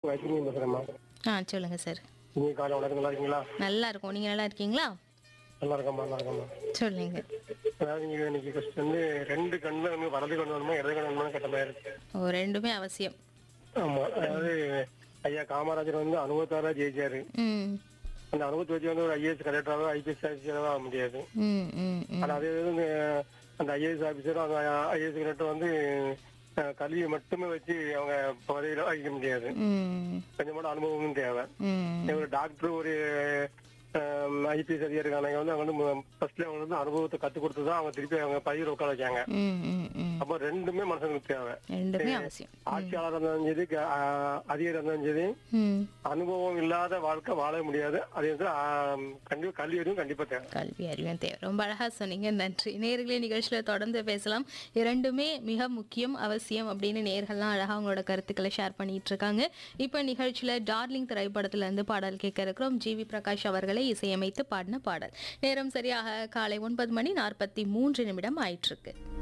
வச்சுருங்க பேசுகிறேம்மா ஆ சொல்லுங்க சார் நீங்கள் காலை வணக்கம் நல்லா இருக்கீங்களா நல்லா இருக்கும் நீங்க நல்லா இருக்கீங்களா நல்லா இருக்கம்மா நல்லா இருக்கம்மா சொல்லுங்க அதாவது நீங்கள் இன்னைக்கு ஃபஸ்ட் வந்து ரெண்டு கண்ணு வந்து வலது கண்ணு வேணுமா இடது கண்ணு வேணுமா கேட்ட மாதிரி இருக்கு ஓ ரெண்டுமே அவசியம் ஆமாம் அதாவது ஐயா காமராஜர் வந்து அனுபவத்தாரா ஜெயிச்சாரு ம் அந்த அனுபவத்தை வச்சு வந்து ஒரு ஐஏஎஸ் கலெக்டராகவோ ஐபிஎஸ் ஆஃபீஸராகவோ ஆக முடியாது ம் ம் ம் ஆனால் அதே வந்து அந்த ஐஏஎஸ் ஆஃபீஸரும் அந்த ஐஏஎஸ் கலெக்டர் வந்து அஹ், கல்வியை மட்டுமே வச்சு அவங்க பதவியில் வைக்க முடியாது ம் கொஞ்சமான அனுபவமும் தேவை ம் ஒரு டாக்டர் ஒரு ஐபிஎஸ் அதிகாரி இருக்காங்க வந்து அவங்க வந்து ஃபர்ஸ்ட்ல அவங்க வந்து அனுபவத்தை கற்றுக் கொடுத்து தான் அவங்க திருப்பி அவங்க பயிர் உட்கார வச்சாங்க ம் ம் ம் அப்போ ரெண்டுமே மனுஷங்களுக்கு தேவை ரெண்டுமே அவசியம் ஆட்சியாளர் இருந்தாலும் சரி க- அஹ், அதிகாரி இருந்தாலும் சரி ம் அனுபவம் இல்லாத வாழ்க்கை வாழ முடியாது அது வந்து ஆஹ், கண்டிப்பா கல்வி அறிவும் கண்டிப்பா தேவை கல்வி அறிவும் தேவை ரொம்ப அழகா சொன்னீங்க நன்றி நேர்களே நிகழ்ச்சியில் தொடர்ந்து பேசலாம் இரண்டுமே மிக முக்கியம் அவசியம் அப்படின்னு நேர்கள்லாம் அழகா அவங்களோட கருத்துக்களை ஷேர் பண்ணிட்டு இருக்காங்க இப்போ நிகழ்ச்சியில டார்லிங் திரைப்படத்துல இருந்து பாடல் கேட்க இருக்கிறோம் ஜிவி பிரகாஷ் அவர்களை இசையமைத்து பாடின பாடல் நேரம் சரியாக காலை ஒன்பது மணி நாற்பத்தி மூன்று நிமிடம் ஆயிட்டிருக்கு